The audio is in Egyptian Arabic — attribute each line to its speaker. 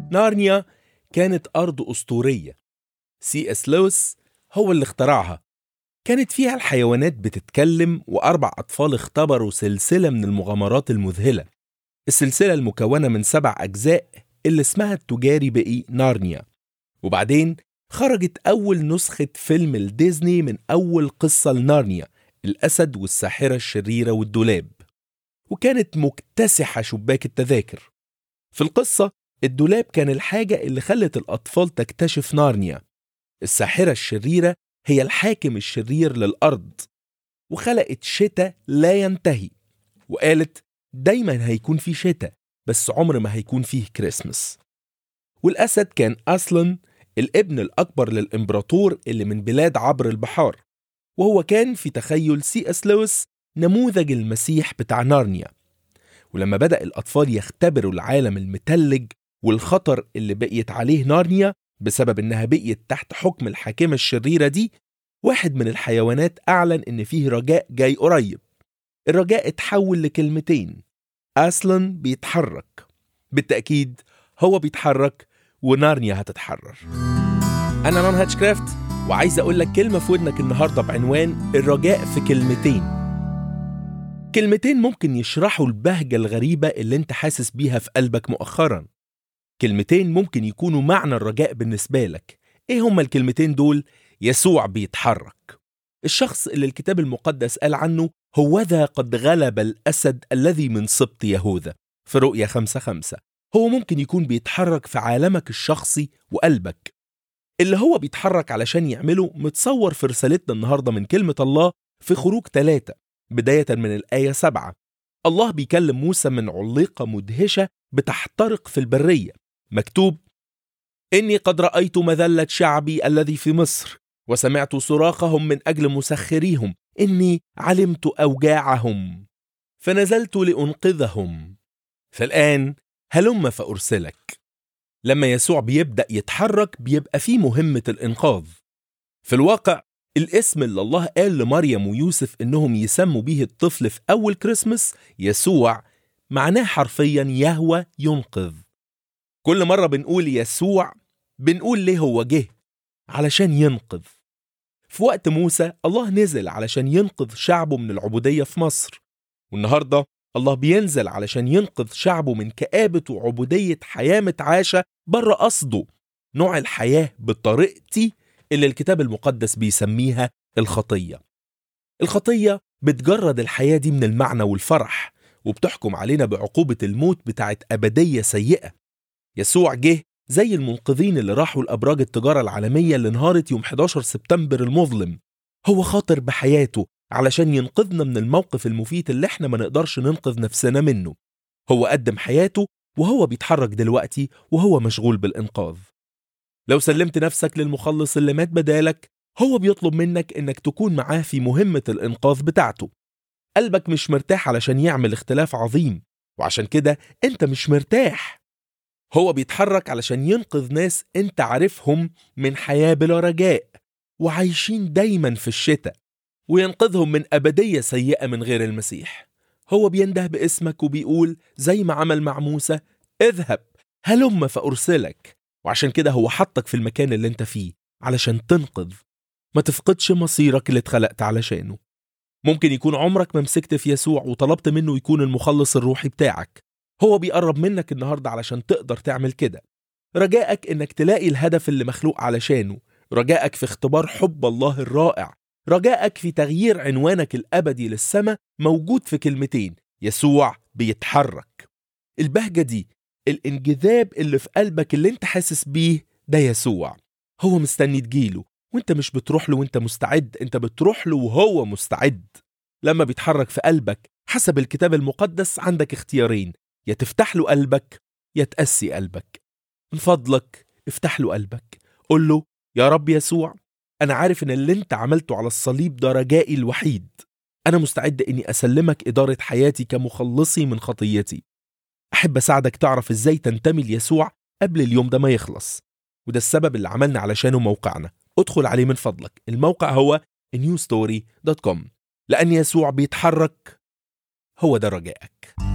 Speaker 1: نارنيا كانت أرض أسطورية سي اس لويس هو اللي اخترعها كانت فيها الحيوانات بتتكلم وأربع أطفال اختبروا سلسلة من المغامرات المذهلة السلسلة المكونة من سبع أجزاء اللي اسمها التجاري بقي نارنيا وبعدين خرجت أول نسخة فيلم الديزني من أول قصة لنارنيا الأسد والساحرة الشريرة والدولاب وكانت مكتسحة شباك التذاكر في القصة الدولاب كان الحاجة اللي خلت الأطفال تكتشف نارنيا الساحرة الشريرة هي الحاكم الشرير للأرض وخلقت شتاء لا ينتهي وقالت دايما هيكون في شتاء بس عمر ما هيكون فيه كريسمس والأسد كان أصلا الابن الأكبر للإمبراطور اللي من بلاد عبر البحار وهو كان في تخيل سي اس لويس نموذج المسيح بتاع نارنيا ولما بدأ الأطفال يختبروا العالم المتلج والخطر اللي بقيت عليه نارنيا بسبب إنها بقيت تحت حكم الحاكمة الشريرة دي واحد من الحيوانات أعلن إن فيه رجاء جاي قريب الرجاء اتحول لكلمتين أصلا بيتحرك بالتأكيد هو بيتحرك ونارنيا هتتحرر أنا نون هاتشكرافت وعايز أقول لك كلمة في ودنك النهاردة بعنوان الرجاء في كلمتين كلمتين ممكن يشرحوا البهجة الغريبة اللي انت حاسس بيها في قلبك مؤخرا كلمتين ممكن يكونوا معنى الرجاء بالنسبة لك ايه هما الكلمتين دول؟ يسوع بيتحرك الشخص اللي الكتاب المقدس قال عنه هوذا قد غلب الأسد الذي من سبط يهوذا في رؤية خمسة خمسة هو ممكن يكون بيتحرك في عالمك الشخصي وقلبك اللي هو بيتحرك علشان يعمله متصور في رسالتنا النهاردة من كلمة الله في خروج ثلاثة بداية من الآية سبعة الله بيكلم موسى من عليقة مدهشة بتحترق في البرية مكتوب إني قد رأيت مذلة شعبي الذي في مصر وسمعت صراخهم من أجل مسخريهم إني علمت أوجاعهم فنزلت لأنقذهم فالآن هلم فأرسلك لما يسوع بيبدأ يتحرك بيبقى فيه مهمة الإنقاذ في الواقع الاسم اللي الله قال لمريم ويوسف إنهم يسموا بيه الطفل في أول كريسمس يسوع معناه حرفيا يهوى ينقذ كل مرة بنقول يسوع بنقول ليه هو جه علشان ينقذ في وقت موسى الله نزل علشان ينقذ شعبه من العبودية في مصر والنهاردة الله بينزل علشان ينقذ شعبه من كآبة وعبودية حياة متعاشة بره قصده نوع الحياة بطريقتي اللي الكتاب المقدس بيسميها الخطية الخطية بتجرد الحياة دي من المعنى والفرح وبتحكم علينا بعقوبة الموت بتاعت أبدية سيئة يسوع جه زي المنقذين اللي راحوا لأبراج التجارة العالمية اللي انهارت يوم 11 سبتمبر المظلم هو خاطر بحياته علشان ينقذنا من الموقف المفيد اللي احنا ما نقدرش ننقذ نفسنا منه هو قدم حياته وهو بيتحرك دلوقتي وهو مشغول بالإنقاذ لو سلمت نفسك للمخلص اللي مات بدالك هو بيطلب منك انك تكون معاه في مهمة الإنقاذ بتاعته قلبك مش مرتاح علشان يعمل اختلاف عظيم وعشان كده انت مش مرتاح هو بيتحرك علشان ينقذ ناس انت عارفهم من حياة بلا رجاء وعايشين دايما في الشتاء وينقذهم من أبدية سيئة من غير المسيح هو بينده باسمك وبيقول زي ما عمل مع موسى اذهب هلم فأرسلك وعشان كده هو حطك في المكان اللي انت فيه علشان تنقذ ما تفقدش مصيرك اللي اتخلقت علشانه ممكن يكون عمرك ما مسكت في يسوع وطلبت منه يكون المخلص الروحي بتاعك هو بيقرب منك النهاردة علشان تقدر تعمل كده رجائك انك تلاقي الهدف اللي مخلوق علشانه رجائك في اختبار حب الله الرائع رجائك في تغيير عنوانك الأبدي للسماء موجود في كلمتين يسوع بيتحرك البهجة دي الانجذاب اللي في قلبك اللي انت حاسس بيه ده يسوع هو مستني تجيله وانت مش بتروح له وانت مستعد انت بتروح له وهو مستعد لما بيتحرك في قلبك حسب الكتاب المقدس عندك اختيارين يا تفتح له قلبك يا تقسي قلبك من فضلك افتح له قلبك قول له يا رب يسوع أنا عارف إن اللي أنت عملته على الصليب ده رجائي الوحيد أنا مستعد إني أسلمك إدارة حياتي كمخلصي من خطيتي أحب أساعدك تعرف إزاي تنتمي ليسوع قبل اليوم ده ما يخلص وده السبب اللي عملنا علشانه موقعنا ادخل عليه من فضلك الموقع هو newstory.com لأن يسوع بيتحرك هو ده رجائك